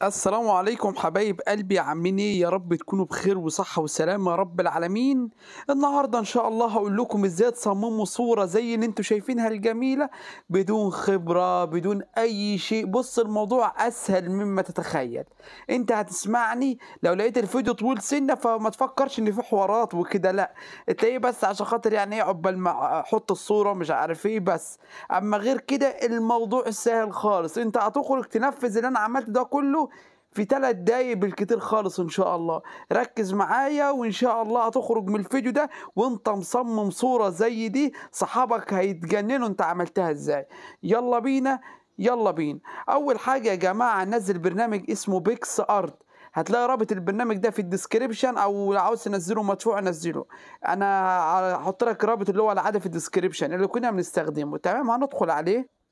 السلام عليكم حبايب قلبي عاملين ايه يا رب تكونوا بخير وصحة وسلامة يا رب العالمين النهاردة ان شاء الله هقول لكم ازاي تصمموا صورة زي اللي انتوا شايفينها الجميلة بدون خبرة بدون اي شيء بص الموضوع اسهل مما تتخيل انت هتسمعني لو لقيت الفيديو طويل سنة فما تفكرش ان في حوارات وكده لا تلاقيه بس عشان خاطر يعني ايه عقبال ما احط الصورة مش عارف ايه بس اما غير كده الموضوع سهل خالص انت هتخرج تنفذ اللي انا عملته ده كله في ثلاث دقايق بالكتير خالص ان شاء الله ركز معايا وان شاء الله هتخرج من الفيديو ده وانت مصمم صورة زي دي صحابك هيتجننوا انت عملتها ازاي يلا بينا يلا بينا اول حاجة يا جماعة نزل برنامج اسمه بيكس ارت هتلاقي رابط البرنامج ده في الديسكريبشن او لو عاوز تنزله مدفوع نزله انا هحط لك رابط اللي هو العاده في الديسكريبشن اللي كنا بنستخدمه تمام هندخل عليه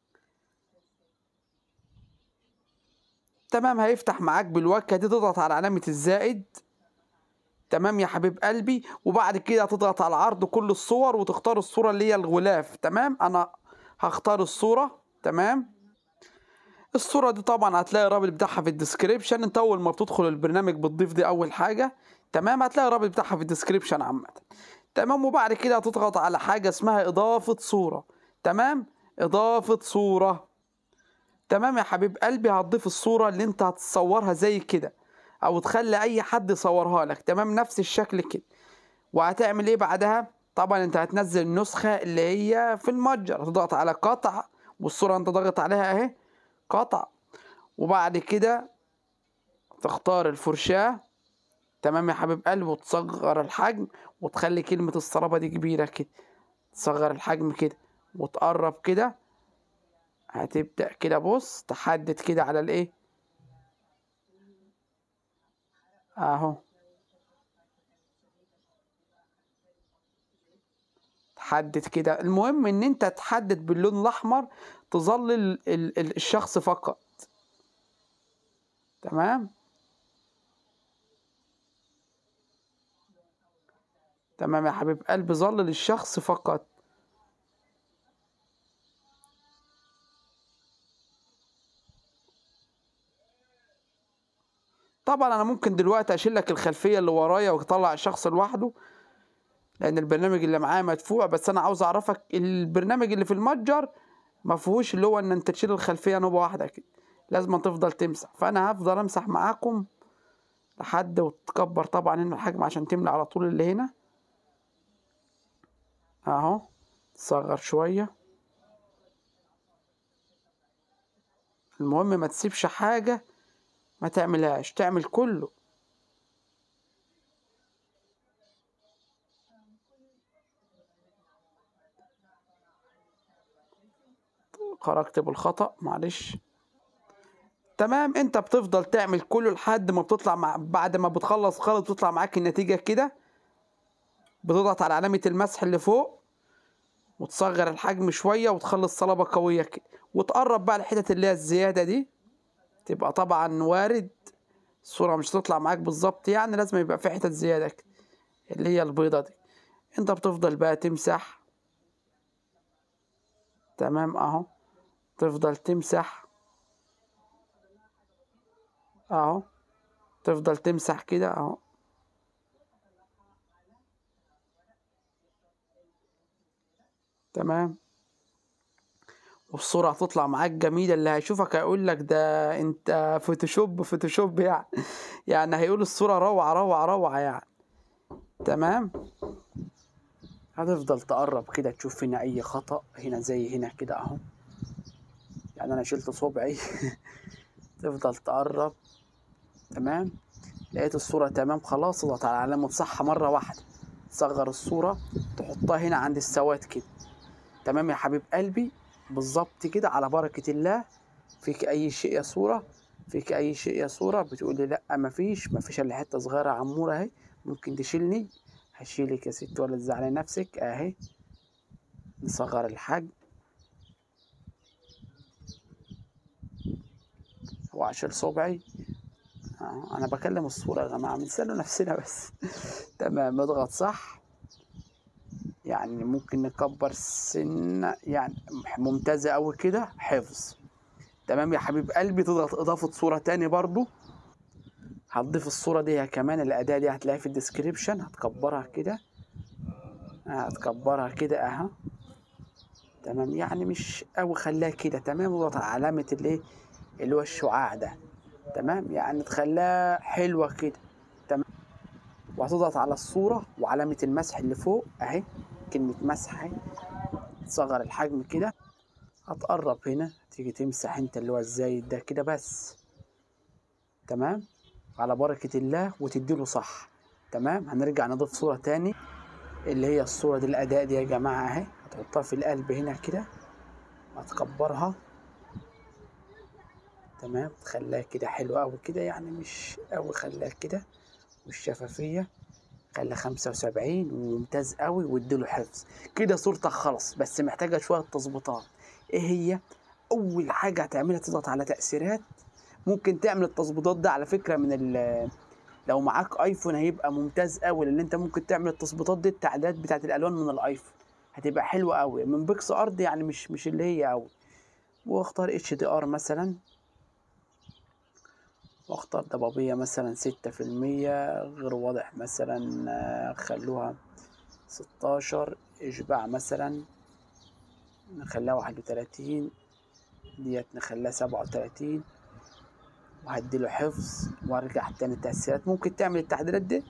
تمام هيفتح معاك بالواجهه دي تضغط على علامه الزائد تمام يا حبيب قلبي وبعد كده تضغط على عرض كل الصور وتختار الصوره اللي هي الغلاف تمام انا هختار الصوره تمام الصورة دي طبعا هتلاقي الرابط بتاعها في الديسكريبشن انت اول ما بتدخل البرنامج بتضيف دي اول حاجة تمام هتلاقي الرابط بتاعها في الديسكريبشن عامة تمام وبعد كده هتضغط على حاجة اسمها اضافة صورة تمام اضافة صورة تمام يا حبيب قلبي هتضيف الصورة اللي انت هتصورها زي كده او تخلي اي حد يصورها لك تمام نفس الشكل كده وهتعمل ايه بعدها طبعا انت هتنزل النسخة اللي هي في المتجر هتضغط على قطع والصورة انت ضغط عليها اهي قطع وبعد كده تختار الفرشاة تمام يا حبيب قلبي وتصغر الحجم وتخلي كلمة الصلابة دي كبيرة كده تصغر الحجم كده وتقرب كده هتبدأ كده بص تحدد كده على الايه اهو تحدد كده المهم ان انت تحدد باللون الاحمر تظلل ال ال الشخص فقط تمام تمام يا حبيب قلبي ظلل الشخص فقط طبعا انا ممكن دلوقتي اشيل لك الخلفيه اللي ورايا واطلع الشخص لوحده لان البرنامج اللي معايا مدفوع بس انا عاوز اعرفك البرنامج اللي في المتجر ما فيهوش اللي هو ان انت تشيل الخلفيه نوبه واحده كده لازم تفضل تمسح فانا هفضل امسح معاكم لحد وتكبر طبعا هنا الحجم عشان تملى على طول اللي هنا اهو تصغر شويه المهم ما تسيبش حاجه ما تعملهاش تعمل كله خرجت بالخطأ معلش تمام انت بتفضل تعمل كله لحد ما بتطلع مع بعد ما بتخلص خالص بتطلع معاك النتيجة كده بتضغط على علامة المسح اللي فوق وتصغر الحجم شوية وتخلص صلابة قوية كده وتقرب بقى الحتت اللي هي الزيادة دي تبقى طبعا وارد الصورة مش هتطلع معاك بالظبط يعني لازم يبقى في حتت زيادة كده اللي هي البيضة دي انت بتفضل بقى تمسح تمام اهو تفضل تمسح اهو تفضل تمسح كده اهو تمام والصورة هتطلع معاك جميلة اللي هيشوفك هيقول لك ده انت فوتوشوب فوتوشوب يعني يعني هيقول الصورة روعة روعة روعة يعني تمام هتفضل تقرب كده تشوف هنا اي خطأ هنا زي هنا كده اهو يعني انا شلت صبعي تفضل تقرب تمام لقيت الصورة تمام خلاص اضغط على علامة صح مرة واحدة تصغر الصورة تحطها هنا عند السواد كده تمام يا حبيب قلبي بالظبط كده على بركة الله فيك أي شيء يا صورة فيك أي شيء يا صورة بتقولي لأ مفيش مفيش إلا حتة صغيرة عمورة أهي ممكن تشيلني هشيلك يا ست ولا تزعلي نفسك أهي نصغر الحجم وأشيل صبعي آه. أنا بكلم الصورة يا جماعة بنسألوا نفسنا بس تمام اضغط صح يعني ممكن نكبر سنة يعني ممتازة أوي كده حفظ تمام يا حبيب قلبي تضغط اضافه صوره تاني برضو هتضيف الصوره دي كمان الاداه دي هتلاقيها في الديسكريبشن هتكبرها كده هتكبرها كده اهو تمام يعني مش قوي خليها كده تمام وضغط على علامه الايه اللي هو الشعاع ده تمام يعني تخليها حلوه كده تمام وهتضغط على الصوره وعلامه المسح اللي فوق اهي كلمه مسح اهي تصغر الحجم كده هتقرب هنا تيجي تمسح انت اللي هو الزايد ده كده بس تمام على بركة الله وتديله صح تمام هنرجع نضيف صورة تاني اللي هي الصورة دي الأداء دي يا جماعة اهي هتحطها في القلب هنا كده هتكبرها تمام تخليها كده حلوة أوي كده يعني مش أوي خليها كده والشفافية خليها خمسة وسبعين وممتاز أوي واديله حفظ كده صورتك خلص بس محتاجة شوية تظبيطات ايه هي أول حاجة هتعملها تضغط على تأثيرات ممكن تعمل التظبيطات ده على فكرة من ال لو معاك ايفون هيبقى ممتاز قوي لان انت ممكن تعمل التظبيطات دي التعديلات بتاعت الالوان من الايفون هتبقى حلوه قوي من بيكس ارض يعني مش مش اللي هي قوي واختار اتش دي ار مثلا واختار ضبابية مثلا ستة في المية غير واضح مثلا آه، خلوها ستاشر اشباع مثلا نخليها واحد وتلاتين ديت نخليها سبعة وتلاتين وهديله حفظ وارجع تاني التأثيرات ممكن تعمل التعديلات دي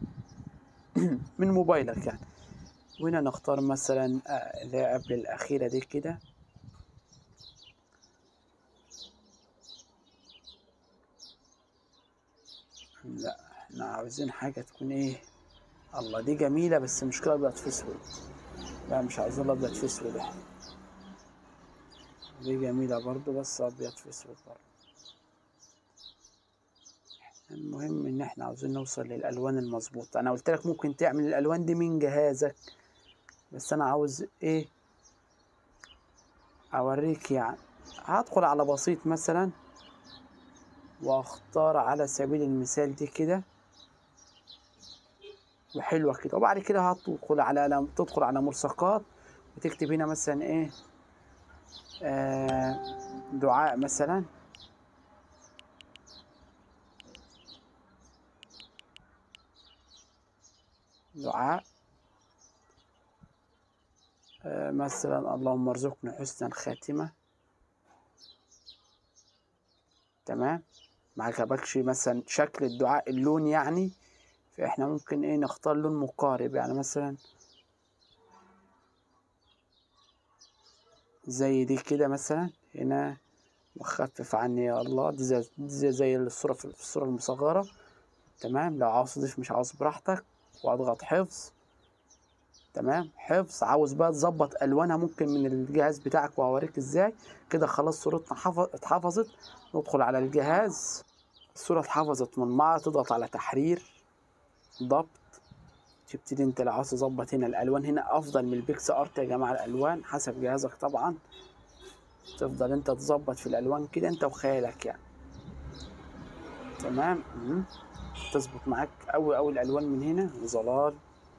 من موبايلك يعني وهنا نختار مثلا آه، اللي هي قبل الأخيرة دي كده لا احنا عاوزين حاجة تكون ايه الله دي جميلة بس مشكلة أبيض في أسود لا مش عاوزين أبيض في أسود احنا دي جميلة برضو بس أبيض في أسود برضو المهم ان احنا عاوزين نوصل للالوان المظبوطه انا قلت لك ممكن تعمل الالوان دي من جهازك بس انا عاوز ايه اوريك يعني هدخل على بسيط مثلا واختار على سبيل المثال دي كده وحلوه كده وبعد كده هتدخل على تدخل على ملصقات وتكتب هنا مثلا ايه آه دعاء مثلا دعاء آه، مثلا اللهم ارزقنا حسن الخاتمة تمام ما عجبكش مثلا شكل الدعاء اللون يعني فاحنا ممكن ايه نختار لون مقارب يعني مثلا زي دي كده مثلا هنا وخفف عني يا الله دي زي, دي زي, زي الصورة في الصورة المصغرة تمام لو عاوز تضيف مش عاوز براحتك واضغط حفظ تمام حفظ عاوز بقى تظبط الوانها ممكن من الجهاز بتاعك وهوريك ازاي كده خلاص صورتنا حفظ اتحفظت ندخل على الجهاز الصورة اتحفظت من معها تضغط على تحرير ضبط تبتدي انت لو عاوز تظبط هنا الالوان هنا افضل من البيكس ارت يا جماعه الالوان حسب جهازك طبعا تفضل انت تظبط في الالوان كده انت وخيالك يعني تمام مم. تظبط معاك أوي أوي الألوان من هنا ظلال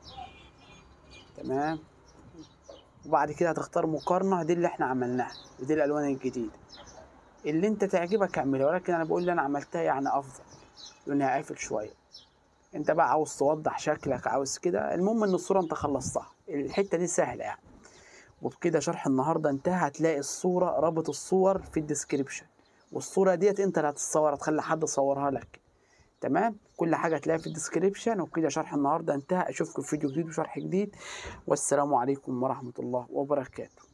تمام وبعد كده هتختار مقارنة دي اللي احنا عملناها ودي الألوان الجديدة اللي انت تعجبك اعملها ولكن انا بقول اللي انا عملتها يعني افضل لونها قافل شوية انت بقى عاوز توضح شكلك عاوز كده المهم ان الصورة انت خلصتها الحتة دي سهلة يعني وبكده شرح النهاردة انتهى هتلاقي الصورة رابط الصور في الديسكريبشن والصورة ديت انت اللي هتصورها تخلي حد يصورها لك تمام كل حاجه هتلاقيها في الديسكريبشن وكده شرح النهارده انتهى اشوفكم في فيديو جديد وشرح جديد والسلام عليكم ورحمه الله وبركاته